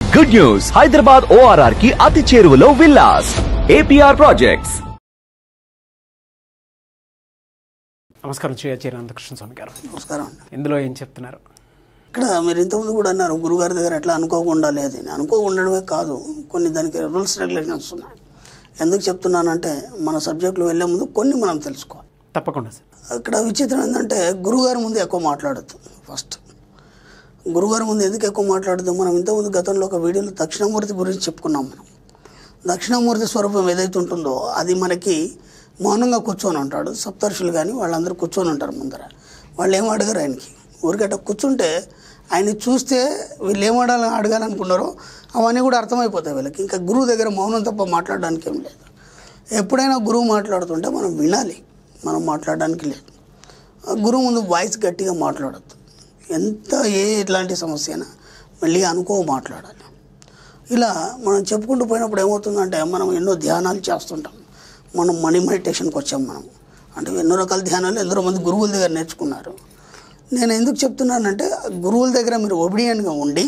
Good news Hyderabad ORR కి అతి చేరువలో విల్లాస్ ఏపీఆర్ ప్రాజెక్ట్స్ నమస్కారం శ్రీ రామకృష్ణ స్వామి గారు నమస్కారం అండి ఇందులో ఏం చెప్తున్నారు ఇక్కడ మీరు ఇంతకుముందు కూడా అన్నారు గురుగారి దగ్గర ఎట్లా అనుకోకుండా లేదు అని అనుకోకుండా ఉండడమే కాదు కొన్ని దానికి రూల్స్ రెగ్యులేషన్స్ ఉన్నాయి ఎందుకు చెప్తున్నానంటే మన సబ్జెక్టులు వెళ్ళే ముందు కొన్ని మనం తెలుసుకోవాలి తప్పకుండా సార్ ఇక్కడ విచిత్రం ఏంటంటే గురుగారి ముందు ఎక్కువ మాట్లాడద్దు ఫస్ట్ గురుగారి ముందు ఎందుకు ఎక్కువ మాట్లాడద్దు మనం ఇంతకుముందు గతంలో ఒక వీడియోలో దక్షిణామూర్తి గురించి చెప్పుకున్నాం మనం దక్షిణామూర్తి స్వరూపం ఏదైతే ఉంటుందో అది మనకి మౌనంగా కూర్చొని ఉంటాడు సప్తర్షులు కానీ వాళ్ళందరూ కూర్చొని ఉంటారు ముందర వాళ్ళు ఏం అడగరు ఆయనకి ఊరికట్ట కూర్చుంటే ఆయన చూస్తే వీళ్ళు ఏం అడగాలని అడగాలనుకున్నారో అవన్నీ కూడా అర్థమైపోతాయి వీళ్ళకి ఇంకా గురువు దగ్గర మౌనం తప్ప మాట్లాడడానికి ఏం లేదు ఎప్పుడైనా గురువు మాట్లాడుతుంటే మనం వినాలి మనం మాట్లాడడానికి లేదు ఆ గురువు ముందు వాయిస్ గట్టిగా మాట్లాడద్దు ఎంత ఏ ఎట్లాంటి సమస్య అయినా మళ్ళీ అనుకో మాట్లాడాలి ఇలా మనం చెప్పుకుంటూ పోయినప్పుడు ఏమవుతుందంటే మనం ఎన్నో ధ్యానాలు చేస్తుంటాం మనం మనీ మెడిటేషన్కి వచ్చాం మనం అంటే ఎన్నో రకాల ధ్యానాలు ఎందరో మంది గురువుల దగ్గర నేర్చుకున్నారు నేను ఎందుకు చెప్తున్నానంటే గురువుల దగ్గర మీరు ఒబిడియన్గా ఉండి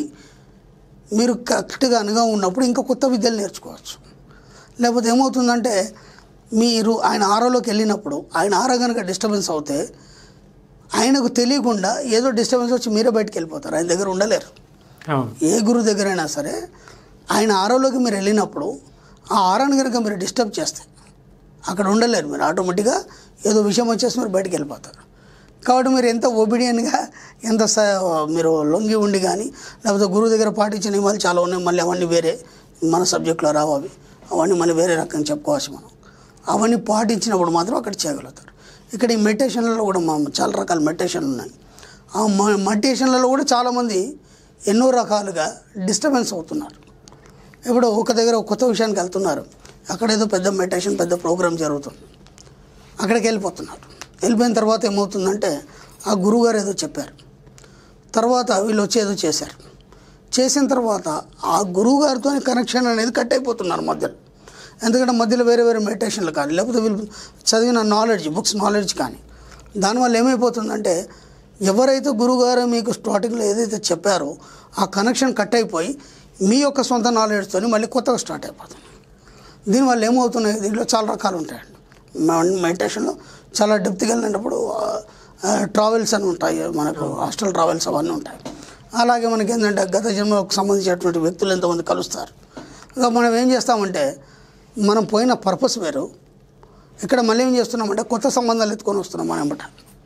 మీరు కరెక్ట్గా అనుగా ఉన్నప్పుడు ఇంకా కొత్త విద్యలు నేర్చుకోవచ్చు లేకపోతే ఏమవుతుందంటే మీరు ఆయన ఆరోలోకి వెళ్ళినప్పుడు ఆయన ఆరో కనుక డిస్టర్బెన్స్ అవుతే ఆయనకు తెలియకుండా ఏదో డిస్టర్బెన్స్ వచ్చి మీరే బయటికి వెళ్ళిపోతారు ఆయన దగ్గర ఉండలేరు అవును ఏ గురువు దగ్గరైనా సరే ఆయన ఆరోలోకి మీరు వెళ్ళినప్పుడు ఆ ఆరాన్ని కనుక మీరు డిస్టర్బ్ చేస్తే అక్కడ ఉండలేరు మీరు ఆటోమేటిక్గా ఏదో విషయం వచ్చేసి మీరు బయటికి వెళ్ళిపోతారు కాబట్టి మీరు ఎంత ఒబిడియన్గా ఎంత స మీరు లొంగి ఉండి కానీ లేకపోతే గురువు దగ్గర పాటించిన నియమాలు చాలా ఉన్నాయి మళ్ళీ అవన్నీ వేరే మన సబ్జెక్ట్లో రావు అవి అవన్నీ మళ్ళీ వేరే రకంగా చెప్పుకోవచ్చు మనం అవన్నీ పాటించినప్పుడు మాత్రం అక్కడ చేయగలుగుతారు ఇక్కడ ఈ మెడిటేషన్లలో కూడా మా చాలా రకాల మెడిటేషన్లు ఉన్నాయి ఆ మెడిటేషన్లలో కూడా చాలామంది ఎన్నో రకాలుగా డిస్టర్బెన్స్ అవుతున్నారు ఇప్పుడు ఒక దగ్గర ఒక కొత్త విషయానికి వెళ్తున్నారు అక్కడ ఏదో పెద్ద మెడిటేషన్ పెద్ద ప్రోగ్రామ్ జరుగుతుంది అక్కడికి వెళ్ళిపోతున్నారు వెళ్ళిపోయిన తర్వాత ఏమవుతుందంటే ఆ గురువుగారు ఏదో చెప్పారు తర్వాత వీళ్ళు వచ్చి ఏదో చేశారు చేసిన తర్వాత ఆ గురువుగారితో కనెక్షన్ అనేది కట్ అయిపోతున్నారు మధ్యలో ఎందుకంటే మధ్యలో వేరే వేరే మెడిటేషన్లు కానీ లేకపోతే వీళ్ళు చదివిన నాలెడ్జ్ బుక్స్ నాలెడ్జ్ కానీ దానివల్ల ఏమైపోతుందంటే ఎవరైతే గురువుగారు మీకు స్టార్టింగ్లో ఏదైతే చెప్పారో ఆ కనెక్షన్ కట్ అయిపోయి మీ యొక్క సొంత నాలెడ్జ్తో మళ్ళీ కొత్తగా స్టార్ట్ అయిపోతుంది దీనివల్ల ఏమవుతున్నాయి దీంట్లో చాలా రకాలు ఉంటాయండి మన మెడిటేషన్లో చాలా డెప్త్కి వెళ్ళినప్పుడు ట్రావెల్స్ అని ఉంటాయి మనకు హాస్టల్ ట్రావెల్స్ అవన్నీ ఉంటాయి అలాగే మనకి ఏంటంటే గత జన్మకు సంబంధించినటువంటి వ్యక్తులు ఎంతమంది కలుస్తారు ఇక మనం ఏం చేస్తామంటే మనం పోయిన పర్పస్ వేరు ఇక్కడ మళ్ళీ ఏం చేస్తున్నామంటే కొత్త సంబంధాలు ఎత్తుకొని వస్తున్నాం మనం ఎంబట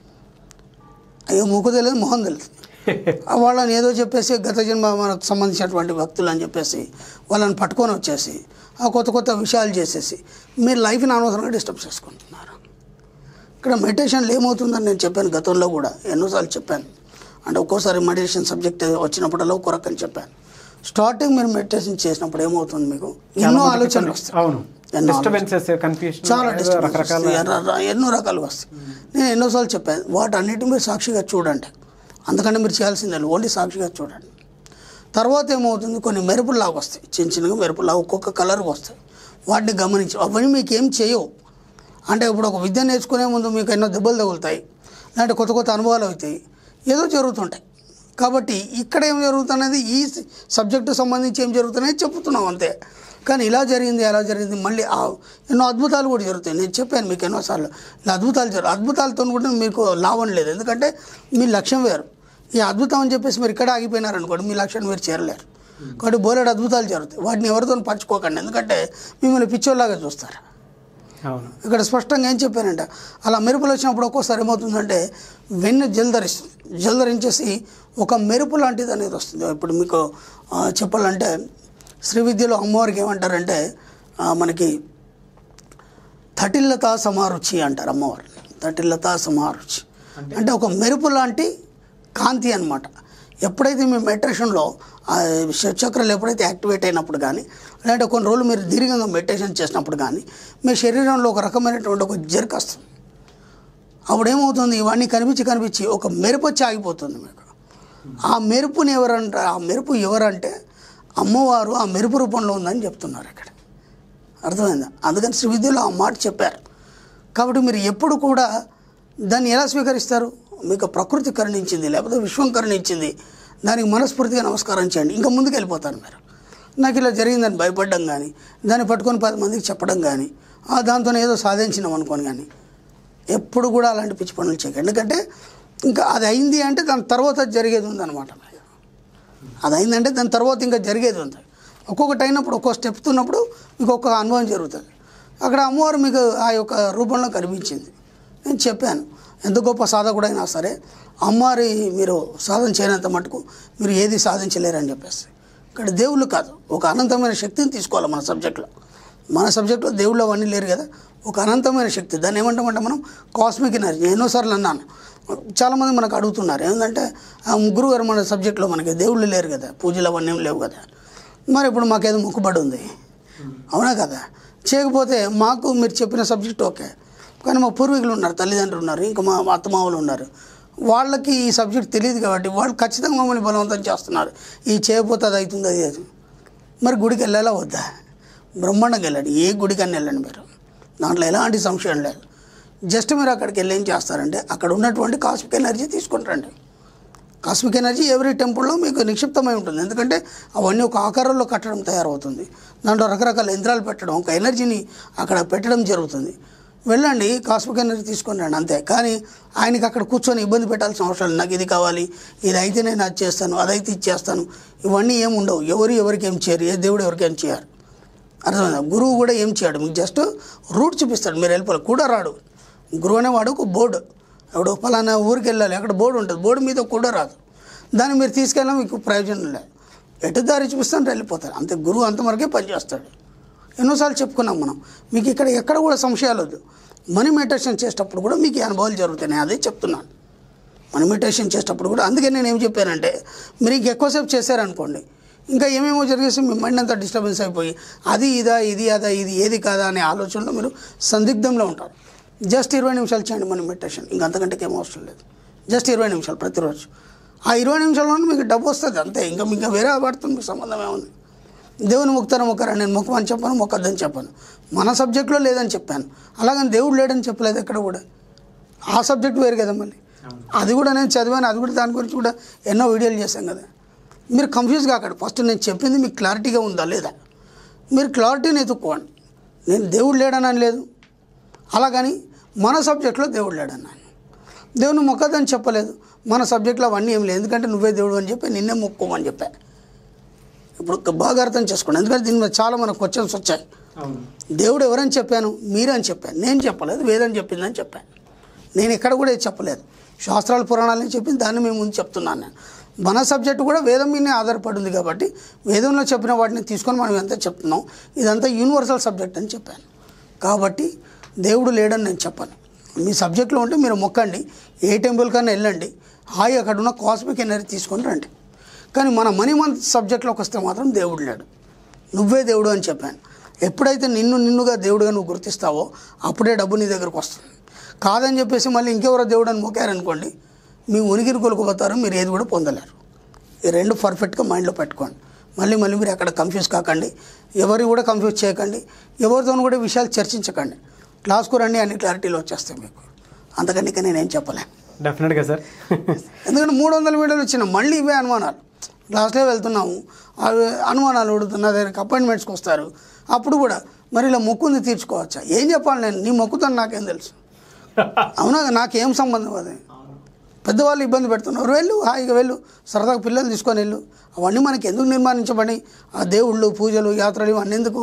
అయ్యో ముక్కు తెలియదు మొహం తెలియదు ఆ వాళ్ళని ఏదో చెప్పేసి గత జన్మ మనకు సంబంధించినటువంటి వ్యక్తులు అని చెప్పేసి వాళ్ళని పట్టుకొని వచ్చేసి ఆ కొత్త కొత్త విషయాలు చేసేసి మీరు లైఫ్ని అనవసరంగా డిస్టర్బ్ చేసుకుంటున్నారు ఇక్కడ మెడిటేషన్లో ఏమవుతుందని నేను చెప్పాను గతంలో కూడా ఎన్నోసార్లు చెప్పాను అంటే ఒక్కోసారి మెడిటేషన్ సబ్జెక్ట్ వచ్చినప్పుడల్లా ఒక్కో రకం చెప్పాను స్టార్టింగ్ మీరు మెడిటేషన్ చేసినప్పుడు ఏమవుతుంది మీకు ఎన్నో ఆలోచనలు వస్తాయి అవును ఎన్నో డిస్టర్బెన్సెస్ కన్ఫ్యూషన్ చాలా డిస్టర్బెన్స్ రకరకాల వస్తాయి. ఎర్ర- ఎర్ర- ఎన్నో రకాలుగా వస్తాయి నేను ఎన్నోసార్లు చెప్పాను వాటన్నిటిని మీరు సాక్షిగా చూడండి అందుకంటే మీరు చేయాల్సిందే ఓన్లీ సాక్షిగా చూడండి తర్వాత ఏమవుతుంది కొన్ని మెరుపుల్లాగా వస్తాయి చిన్న చిన్నగా మెరుపులాగా ఒక్కొక్క కలర్ వస్తాయి వాటిని గమనించి అవన్నీ మీకు ఏం చేయవు అంటే ఇప్పుడు ఒక విద్య నేర్చుకునే ముందు మీకు ఎన్నో దెబ్బలు తగులుతాయి లేదంటే కొత్త కొత్త అనుభవాలు అవుతాయి ఏదో జరుగుతుంటాయి కాబట్టి ఇక్కడ ఏం జరుగుతున్నది ఈ సబ్జెక్టు సంబంధించి ఏం జరుగుతున్నాయి చెప్తున్నాం అంతే కానీ ఇలా జరిగింది అలా జరిగింది మళ్ళీ ఆ ఎన్నో అద్భుతాలు కూడా జరుగుతాయి నేను చెప్పాను మీకు ఎన్నోసార్లు ఇలా అద్భుతాలు జరుగు అద్భుతాలతో కూడా మీకు లాభం లేదు ఎందుకంటే మీ లక్ష్యం వేరు ఈ అద్భుతం అని చెప్పేసి మీరు ఇక్కడ ఆగిపోయినారనుకోండి మీ లక్ష్యాన్ని మీరు చేరలేరు కాబట్టి బోలెడు అద్భుతాలు జరుగుతాయి వాటిని ఎవరితో పంచుకోకండి ఎందుకంటే మిమ్మల్ని పిచ్చోళ్ళలాగా చూస్తారు అవును ఇక్కడ స్పష్టంగా ఏం చెప్పానంట అలా మెరుపులు వచ్చినప్పుడు ఒక్కోసారి ఏమవుతుందంటే వెన్ను జల్దరిస్తుంది జల్దరించేసి ఒక మెరుపు లాంటిది అనేది వస్తుంది ఇప్పుడు మీకు ఆ, చెప్పాలంటే శ్రీ విద్యలో అమ్మవారికి ఏమంటారంటే ఆ, మనకి తటిల్లత సమారుచి అంటారు అమ్మవారు తటిల్లత సమారుచి అంటే ఒక మెరుపు లాంటి కాంతి అన్నమాట ఎప్పుడైతే మీ మెడిటేషన్లో ఆ చక్రాలు ఎప్పుడైతే యాక్టివేట్ అయినప్పుడు కానీ లేదంటే కొన్ని రోజులు మీరు దీర్ఘంగా మెడిటేషన్ చేసినప్పుడు కానీ మీ శరీరంలో ఒక రకమైనటువంటి ఒక జర్క్ వస్తుంది అప్పుడు ఏమవుతుంది ఇవన్నీ కనిపించి కనిపించి ఒక మెరుపు వచ్చి ఆగిపోతుంది మీకు ఆ మెరుపుని ఎవరంట ఆ మెరుపు ఎవరంటే అమ్మవారు ఆ మెరుపు రూపంలో ఉందని చెప్తున్నారు ఇక్కడ అర్థమైందా అందుకని శ్రీ విద్యలో ఆ మాట చెప్పారు కాబట్టి మీరు ఎప్పుడు కూడా దాన్ని ఎలా స్వీకరిస్తారు మీకు ప్రకృతి కరుణించింది లేకపోతే విశ్వం కరుణించింది దానికి మనస్ఫూర్తిగా నమస్కారం చేయండి ఇంకా ముందుకు వెళ్ళిపోతారు మీరు నాకు ఇలా జరిగిందని భయపడడం కానీ దాన్ని పట్టుకొని పది మందికి చెప్పడం కానీ ఆ దాంతో ఏదో సాధించినాం అనుకోని కానీ ఎప్పుడు కూడా అలాంటి పిచ్చి పనులు చేయకండి ఎందుకంటే ఇంకా అది అయింది అంటే దాని తర్వాత జరిగేది ఉందన్నమాట అది అయిందంటే దాని తర్వాత ఇంకా జరిగేది ఉంది ఒక్కొక్కటి అయినప్పుడు ఒక్కొక్క స్టెప్ ఉన్నప్పుడు మీకు ఒక్కొక్క అనుభవం జరుగుతుంది అక్కడ అమ్మవారు మీకు ఆ యొక్క రూపంలో కనిపించింది నేను చెప్పాను ఎంత గొప్ప సాధకుడైనా సరే అమ్మవారి మీరు సాధన చేయనంత మటుకు మీరు ఏది సాధించలేరని చెప్పేసి ఇక్కడ దేవుళ్ళు కాదు ఒక అనంతమైన శక్తిని తీసుకోవాలి మన సబ్జెక్ట్లో మన సబ్జెక్ట్లో దేవుళ్ళు అవన్నీ లేరు కదా ఒక అనంతమైన శక్తి దాన్ని ఏమంటామంటే మనం కాస్మిక్ ఎనర్జీ ఎన్నోసార్లు అన్నాను చాలామంది మనకు అడుగుతున్నారు ఏంటంటే ఆ ముగ్గురు గారు మన సబ్జెక్ట్లో మనకి దేవుళ్ళు లేరు కదా పూజలు అవన్నీ ఏం లేవు కదా మరి ఇప్పుడు మాకేదో మొక్కుబడి ఉంది అవునా కదా చేయకపోతే మాకు మీరు చెప్పిన సబ్జెక్ట్ ఓకే కానీ మా పూర్వీకులు ఉన్నారు తల్లిదండ్రులు ఉన్నారు ఇంకా మా అత్తమామలు ఉన్నారు వాళ్ళకి ఈ సబ్జెక్ట్ తెలియదు కాబట్టి వాళ్ళు ఖచ్చితంగా మమ్మల్ని బలవంతం చేస్తున్నారు ఈ చేయకపోతే అది అవుతుంది అది అది మరి గుడికి వెళ్ళాలా వద్దా బ్రహ్మాండంగా వెళ్ళండి ఏ గుడికన్నా వెళ్ళండి మీరు దాంట్లో ఎలాంటి సంశయం లేదు జస్ట్ మీరు అక్కడికి వెళ్ళి ఏం చేస్తారంటే అక్కడ ఉన్నటువంటి కాస్మిక్ ఎనర్జీ తీసుకుంటారండి కాస్మిక్ ఎనర్జీ ఎవ్రీ టెంపుల్లో మీకు నిక్షిప్తమై ఉంటుంది ఎందుకంటే అవన్నీ ఒక ఆకారంలో కట్టడం తయారవుతుంది దాంట్లో రకరకాల యంత్రాలు పెట్టడం ఒక ఎనర్జీని అక్కడ పెట్టడం జరుగుతుంది వెళ్ళండి కాస్మిక్ ఎనర్జీ తీసుకొని రండి అంతే కానీ ఆయనకి అక్కడ కూర్చొని ఇబ్బంది పెట్టాల్సిన అవసరం లేదు నాకు ఇది కావాలి ఇది అయితే నేను అది చేస్తాను అదైతే ఇది చేస్తాను ఇవన్నీ ఏమి ఉండవు ఎవరు ఎవరికి ఏం చేయరు ఏ దేవుడు ఎవరికి ఏం చేయరు అర్థమైందా గురువు కూడా ఏం చేయడు మీకు జస్ట్ రూట్ చూపిస్తాడు మీరు వెళ్ళిపోవాలి కూడా రాడు గురువు అనేవాడు ఒక బోర్డు ఎవడో ఫలానా ఊరికి వెళ్ళాలి అక్కడ బోర్డు ఉంటుంది బోర్డు మీద కూడా రాదు దాన్ని మీరు తీసుకెళ్ళినా మీకు ప్రయోజనం లేదు ఎటు దారి చూపిస్తాను వెళ్ళిపోతారు అంతే గురువు అంతవరకే పనిచేస్తాడు ఎన్నోసార్లు చెప్పుకున్నాం మనం మీకు ఇక్కడ ఎక్కడ కూడా సంశయాలు వద్దు మనీ మెడిటేషన్ చేసేటప్పుడు కూడా మీకు ఈ అనుభవాలు జరుగుతాయి నేను అదే చెప్తున్నాను మనం మెడిటేషన్ చేసేటప్పుడు కూడా అందుకే నేను ఏం చెప్పానంటే మీరు ఇంక ఎక్కువసేపు చేశారనుకోండి ఇంకా ఏమేమో జరిగేసి మీ మైండ్ అంతా డిస్టర్బెన్స్ అయిపోయి అది ఇదా ఇది అదా ఇది ఏది కాదా అనే ఆలోచనలో మీరు సందిగ్ధంలో ఉంటారు జస్ట్ ఇరవై నిమిషాలు చేయండి మన మెడిటేషన్ ఇంకా అంతకంటే ఏం అవసరం లేదు జస్ట్ ఇరవై నిమిషాలు ప్రతిరోజు ఆ ఇరవై నిమిషాల్లోనే మీకు డబ్బు వస్తుంది అంతే ఇంకా ఇంకా వేరే పడుతుంది మీకు సంబంధం ఏముంది దేవుని ముక్తారా మొక్కరా నేను మొక్కమని చెప్పాను మొక్కద్దని చెప్పాను మన సబ్జెక్ట్లో లేదని చెప్పాను అలాగని దేవుడు లేడని చెప్పలేదు ఎక్కడ కూడా ఆ సబ్జెక్ట్ వేరు కదా మళ్ళీ అది కూడా నేను చదివాను అది కూడా దాని గురించి కూడా ఎన్నో వీడియోలు చేశాను కదా మీరు కన్ఫ్యూజ్ కాకండి ఫస్ట్ నేను చెప్పింది మీకు క్లారిటీగా ఉందా లేదా మీరు క్లారిటీని ఎత్తుక్కోండి నేను దేవుడు లేడనని లేదు అలాగని మన సబ్జెక్ట్లో దేవుడు లేడన్నాను దేవుని మొక్కదని చెప్పలేదు మన సబ్జెక్ట్లో అవన్నీ ఏం లేదు ఎందుకంటే నువ్వే దేవుడు అని చెప్పి నిన్నే మొక్కోమని చెప్పా ఇప్పుడు బాగా అర్థం చేసుకోండి ఎందుకంటే దీని మీద చాలా మనకు క్వశ్చన్స్ వచ్చాయి అవును దేవుడు ఎవరని చెప్పాను మీరని చెప్పాను నేను చెప్పలేదు వేదం చెప్పిందని చెప్పాను నేను ఎక్కడ కూడా ఇది చెప్పలేదు శాస్త్రాల పురాణాలని చెప్పింది దాన్ని మేము ముందు చెప్తున్నాను నేను మన సబ్జెక్ట్ కూడా వేదం మీదనే ఆధారపడి ఉంది కాబట్టి వేదంలో చెప్పిన వాటిని తీసుకొని మనం ఎంత చెప్తున్నాం ఇదంతా యూనివర్సల్ సబ్జెక్ట్ అని చెప్పాను కాబట్టి దేవుడు లేడని నేను చెప్పాను మీ సబ్జెక్ట్లో ఉంటే మీరు మొక్కండి ఏ టెంపుల్ కన్నా వెళ్ళండి హాయి అక్కడ ఉన్న కాస్మిక్ ఎనర్జీ తీసుకొని రండి కానీ మన మనీ మంత్ సబ్జెక్ట్లోకి వస్తే మాత్రం దేవుడు లేడు నువ్వే దేవుడు అని చెప్పాను ఎప్పుడైతే నిన్ను నిన్నుగా దేవుడుగా నువ్వు గుర్తిస్తావో అప్పుడే డబ్బు నీ దగ్గరకు వస్తుంది కాదని చెప్పేసి మళ్ళీ ఇంకెవరో దేవుడు అని మొక్కారనుకోండి మీ ఉనికిని కొలుకుపోతారు మీరు ఏది కూడా పొందలేరు ఈ రెండు పర్ఫెక్ట్గా మైండ్లో పెట్టుకోండి మళ్ళీ మళ్ళీ మీరు ఎక్కడ కన్ఫ్యూజ్ కాకండి ఎవరు కూడా కన్ఫ్యూజ్ చేయకండి ఎవరితోనూ కూడా విషయాలు చర్చించకండి క్లాస్కు రండి అన్ని క్లారిటీలో వచ్చేస్తాయి మీకు అంతకంటే ఇక నేనేం చెప్పలేను డెఫినెట్గా సార్ ఎందుకంటే మూడు వందల వీడియోలు వచ్చిన మళ్ళీ ఇవే అనుమానాలు క్లాస్లో వెళ్తున్నాము అవి అనుమానాలు అడుగుతున్న దగ్గరికి అపాయింట్మెంట్స్కి వస్తారు అప్పుడు కూడా మరి ఇలా మొక్కుంది తీర్చుకోవచ్చా ఏం చెప్పాలి నేను నీ మొక్కుతాను నాకేం తెలుసు అవునా నాకేం సంబంధం అది పెద్దవాళ్ళు ఇబ్బంది పెడుతున్నారు వెళ్ళు హాయిగా వెళ్ళు సరదాగా పిల్లలు తీసుకొని వెళ్ళు అవన్నీ మనకి ఎందుకు నిర్మాణించబడి ఆ దేవుళ్ళు పూజలు యాత్రలు ఇవన్నీ ఎందుకు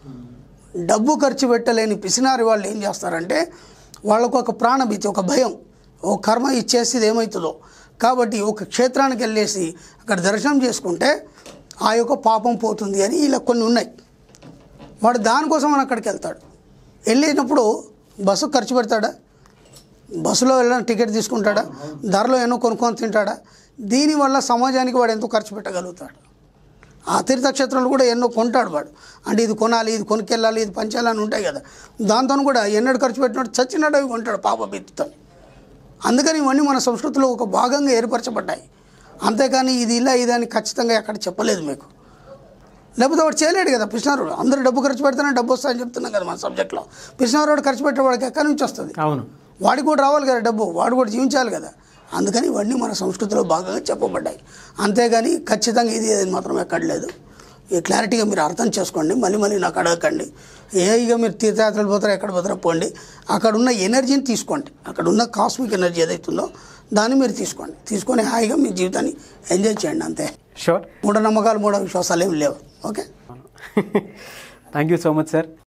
డబ్బు ఖర్చు పెట్టలేని పిసినారి వాళ్ళు ఏం చేస్తారంటే వాళ్ళకు ఒక ప్రాణభీతి ఒక భయం ఓ కర్మ ఇచ్చేసి ఇది ఏమవుతుందో కాబట్టి ఒక క్షేత్రానికి వెళ్ళేసి అక్కడ దర్శనం చేసుకుంటే ఆ యొక్క పాపం పోతుంది అని ఇలా కొన్ని ఉన్నాయి వాడు దానికోసం అని అక్కడికి వెళ్తాడు వెళ్ళినప్పుడు బస్సు ఖర్చు పెడతాడా బస్సులో వెళ్ళిన టికెట్ తీసుకుంటాడా ధరలో ఎన్నో కొనుక్కొని తింటాడా దీనివల్ల సమాజానికి వాడు ఎంతో ఖర్చు పెట్టగలుగుతాడు ఆ తీర్థక్షేత్రాలు కూడా ఎన్నో కొంటాడు వాడు అంటే ఇది కొనాలి ఇది కొనుక్కెళ్ళాలి ఇది పంచాలని ఉంటాయి కదా దాంతో కూడా ఎన్నడు ఖర్చు పెట్టినట్టు చచ్చినట్టు అవి కొంటాడు పాప బీత్తుతో అందుకని ఇవన్నీ మన సంస్కృతిలో ఒక భాగంగా ఏర్పరచబడ్డాయి అంతేకాని ఇది ఇలా ఇది అని ఖచ్చితంగా ఎక్కడ చెప్పలేదు మీకు లేకపోతే వాడు చేయలేడు కదా పిసినారుడు అందరూ డబ్బు ఖర్చు పెడితేనే డబ్బు వస్తుందని చెప్తున్నాం కదా మన సబ్జెక్ట్లో పిసినారుడు ఖర్చు పెట్టే వాడికి ఎక్కడి నుంచి వస్తుంది అవును వాడికి కూడా రావాలి కదా డబ్బు వాడు కూడా జీవించాలి కదా అందుకని ఇవన్నీ మన సంస్కృతిలో భాగంగా చెప్పబడ్డాయి అంతేగాని ఖచ్చితంగా ఇది అది మాత్రం ఎక్కడ లేదు ఈ క్లారిటీగా మీరు అర్థం చేసుకోండి మళ్ళీ మళ్ళీ నాకు అడగకండి ఏ ఇక మీరు తీర్థయాత్రలు పోతారో ఎక్కడ పోతారో పోండి అక్కడ ఉన్న ఎనర్జీని తీసుకోండి అక్కడ ఉన్న కాస్మిక్ ఎనర్జీ ఏదైతుందో దాన్ని మీరు తీసుకోండి తీసుకొని హాయిగా మీ జీవితాన్ని ఎంజాయ్ చేయండి అంతే షూర్ మూఢనమ్మకాలు మూఢ విశ్వాసాలు ఏమి లేవు okay thank you so much sir